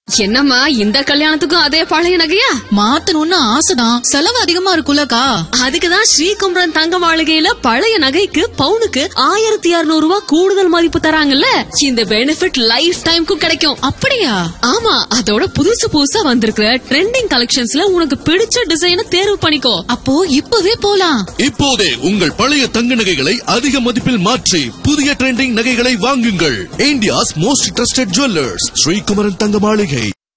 என்னம்மா இந்த கல்யாணத்துக்கும் அதே பழைய நகையா மாத்தணும்னு ஆசைதான் செலவு அதிகமா இருக்கும்லக்கா அதுக்குதான் ஸ்ரீகுமரன் தங்க மாளிகையில பழைய நகைக்கு பவுனுக்கு ஆயிரத்தி இருநூறு ரூபாய் கூடுதல் மதிப்பு தராங்கல்ல இந்த பெனிஃபிட் லைஃப் டைம்க்கும் கிடைக்கும் அப்படியா ஆமா அதோட புதுசு புதுசா வந்திருக்கிற ட்ரெண்டிங் கலெக்ஷன்ஸ்ல உனக்கு பிடிச்ச டிசைனை தேர்வு பண்ணிக்கோ அப்போ இப்பவே போலாம் இப்போதே உங்கள் பழைய தங்க நகைகளை அதிக மதிப்பில் மாற்றி புதிய ட்ரெண்டிங் நகைகளை வாங்குங்கள் India's most trusted jewellers Sri Kumaran Thanga Maaligai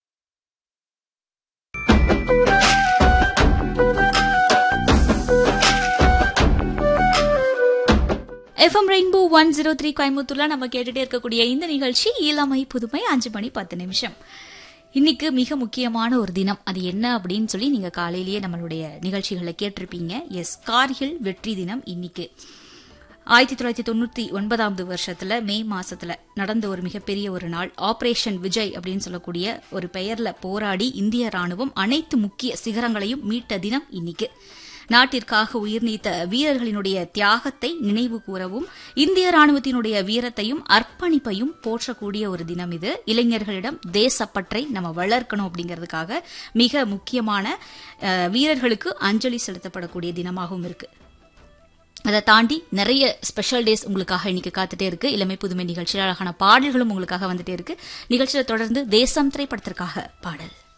FM rainbow one zero three கோயம்புத்தூர்ல நம்ம கேட்டுட்டே இருக்கக்கூடிய இந்த நிகழ்ச்சி இளமை புதுமை அஞ்சு மணி பத்து நிமிஷம் இன்னைக்கு மிக முக்கியமான ஒரு தினம் அது என்ன அப்படின்னு சொல்லி நீங்க காலையிலேயே நம்மளுடைய நிகழ்ச்சிகளை கேட்டிருப்பீங்க எஸ் கார்கில் வெற்றி தினம் இன்னைக்கு ஆயிரத்தி தொள்ளாயிரத்தி தொண்ணூத்தி ஒன்பதாவது வருஷத்துல மே மாசத்துல நடந்த ஒரு மிகப்பெரிய ஒரு நாள் ஆபரேஷன் விஜய் அப்படின்னு சொல்லக்கூடிய ஒரு பெயர்ல போராடி இந்திய ராணுவம் அனைத்து முக்கிய சிகரங்களையும் மீட்ட தினம் இன்னைக்கு நாட்டிற்காக உயிர் நீத்த வீரர்களினுடைய தியாகத்தை நினைவு கூறவும் இந்திய ராணுவத்தினுடைய வீரத்தையும் அர்ப்பணிப்பையும் போற்றக்கூடிய ஒரு தினம் இது இளைஞர்களிடம் தேசப்பற்றை நம்ம வளர்க்கணும் அப்படிங்கிறதுக்காக மிக முக்கியமான அஹ், வீரர்களுக்கு அஞ்சலி செலுத்தப்படக்கூடிய தினமாகவும் இருக்கு அதை தாண்டி நிறைய ஸ்பெஷல் டேஸ் உங்களுக்காக இன்னைக்கு காத்துட்டே இருக்கு இளமை புதுமை நிகழ்ச்சியில் அழகான பாடல்களும் உங்களுக்காக வந்துட்டே இருக்கு நிகழ்ச்சியில தொடர்ந்து தேசம் திரைப்படத்திற்காக பாடல்